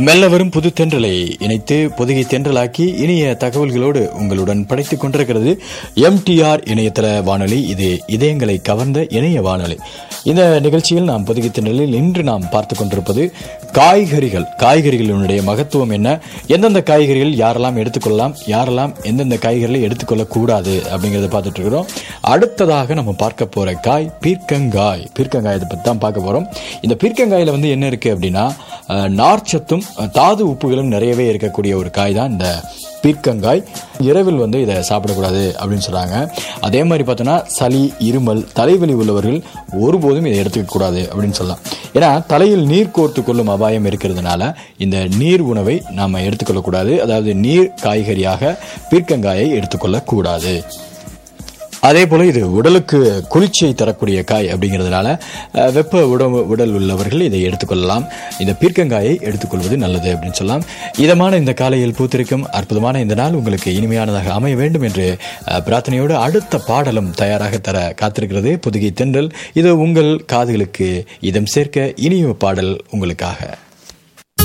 மெல்ல வரும் புது தென்றலை இணைத்து பொதுகை தென்றலாக்கி இனிய தகவல்களோடு உங்களுடன் படைத்துக் கொண்டிருக்கிறது எம்டிஆர் இணையதள வானொலி இது இதயங்களை கவர்ந்த இணைய வானொலி இந்த நிகழ்ச்சியில் நாம் பொதுகை தென்றலில் இன்று நாம் பார்த்து கொண்டிருப்பது காய்கறிகள் காய்கறிகளினுடைய மகத்துவம் என்ன எந்தெந்த காய்கறிகள் யாரெல்லாம் எடுத்துக்கொள்ளலாம் யாரெல்லாம் எந்தெந்த காய்கறிகளை எடுத்துக்கொள்ளக்கூடாது அப்படிங்கறத பார்த்துட்டு இருக்கிறோம் அடுத்ததாக நம்ம பார்க்க போற காய் பீர்க்கங்காய் பீர்க்கங்காயத்தை பற்றி தான் பார்க்க போறோம் இந்த பீர்க்கங்காயில வந்து என்ன இருக்கு அப்படின்னா அஹ், நார்ச்சத்தும் அஹ், தாது உப்புகளும் நிறையவே இருக்கக்கூடிய ஒரு காய் தான் இந்த பீர்க்கங்காய் இரவில் வந்து இதை சாப்பிடக்கூடாது அப்படின்னு சொல்றாங்க அதே மாதிரி பார்த்தோன்னா சளி இருமல் தலைவலி உள்ளவர்கள் ஒருபோதும் இதை எடுத்துக்க கூடாது அப்படின்னு சொல்லலாம் ஏன்னா தலையில் நீர் கோர்த்து கொள்ளும் அபாயம் இருக்கிறதுனால இந்த நீர் உணவை நாம எடுத்துக்கொள்ளக்கூடாது அதாவது நீர் காய்கறியாக பீர்க்கங்காயை எடுத்துக்கொள்ளக்கூடாது அதே போல இது உடலுக்கு குளிர்ச்சியை தரக்கூடிய காய் அப்படிங்கிறதுனால அஹ், வெப்ப உடம்பு உடல் உள்ளவர்கள் இதை எடுத்துக்கொள்ளலாம் இந்த பீர்க்கங்காயை எடுத்துக்கொள்வது நல்லது அப்படின்னு சொல்லலாம் இதமான இந்த காலையில் பூத்திருக்கும் அற்புதமான இந்த நாள் உங்களுக்கு இனிமையானதாக அமைய வேண்டும் என்று அஹ், பிரார்த்தனையோடு அடுத்த பாடலும் தயாராக தர காத்திருக்கிறது புதுகை தென்றல் இது உங்கள் காதுகளுக்கு இதம் சேர்க்க இனிய பாடல் உங்களுக்காக